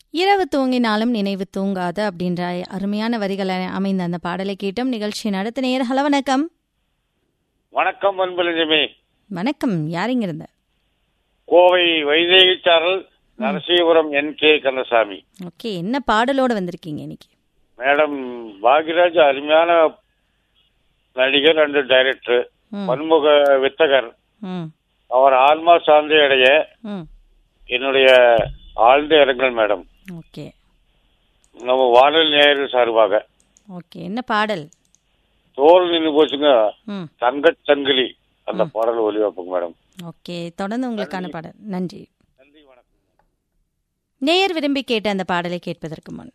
இரவு தூங்கினாலும் நினைவு தூங்காது அப்படின்ற அருமையான வரிகளை அமைந்த அந்த பாடலை கேட்டோம் நிகழ்ச்சி நடத்த நேர் ஹலோ வணக்கம் வணக்கம் அன்புலஞ்சமி வணக்கம் யாரிங்க இருந்த கோவை வைதேகிச்சாரல் Narasipuram N K Kandasamy okay என்ன பாடலோட வந்திருக்கீங்க இன்னைக்கு மேடம் பாக்யராஜ் அருமையான நடிகர் அண்ட் டைரக்டர் ம். பன்முக வித்தகர் ம் அவர் ஆன்மா சார்ந்த அடைய ம் என்னுடைய ஆழ்ந்த இரங்கல் மேடம் ஓகே நம்ம வானொலி நேயர்கள் சார்பாக ஓகே என்ன பாடல் தோல் நின்று போச்சுங்க ம் தங்கச் சங்கிலி அந்த பாடல் ஒளிபரப்புங்க மேடம் ஓகே தொடர்ந்து உங்களுக்கான பாடல் நன்றி நன்றி வணக்கம் நேயர் விரும்பி கேட்ட அந்த பாடலை கேட்பதற்கு முன்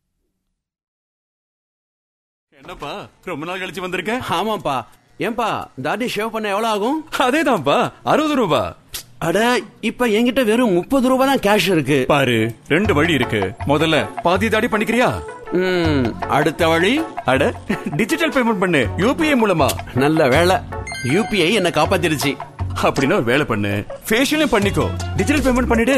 என்னப்பா ரொம்ப நாள் கழிச்சு வந்திருக்க ஆமாப்பா ஏன்பா தாடி ஷேவ் பண்ண எவ்வளவு ஆகும் அதேதான்ப்பா அறுபது ரூபா அட இப்ப என்கிட்ட வெறும் முப்பது ரூபாய் தான் கேஷ் இருக்கு பாரு ரெண்டு வழி இருக்கு முதல்ல பாதி தாடி பண்ணிக்கிறியா ம், அடுத்த வழி அட டிஜிட்டல் பேமெண்ட் பண்ணு யூபிஐ மூலமா நல்ல வேலை யூபிஐ என்ன காப்பாத்திருச்சு அப்படின்னா ஒரு வேலை பண்ணு ஃபேஷியலும் பண்ணிக்கோ டிஜிட்டல் பேமெண்ட் பண்ணிடு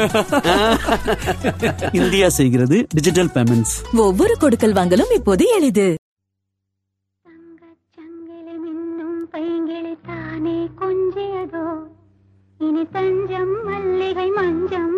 இந்தியா செய்கிறது டிஜிட்டல் பேமெண்ட்ஸ் ஒவ்வொரு கொடுக்கல் வாங்கலும் இப்போது எளிது தங்கச்சங்கிலி மின்னும் பைங்கிளி தானே கொஞ்சியதோ இனி தஞ்சம் மல்லிகை மஞ்சம்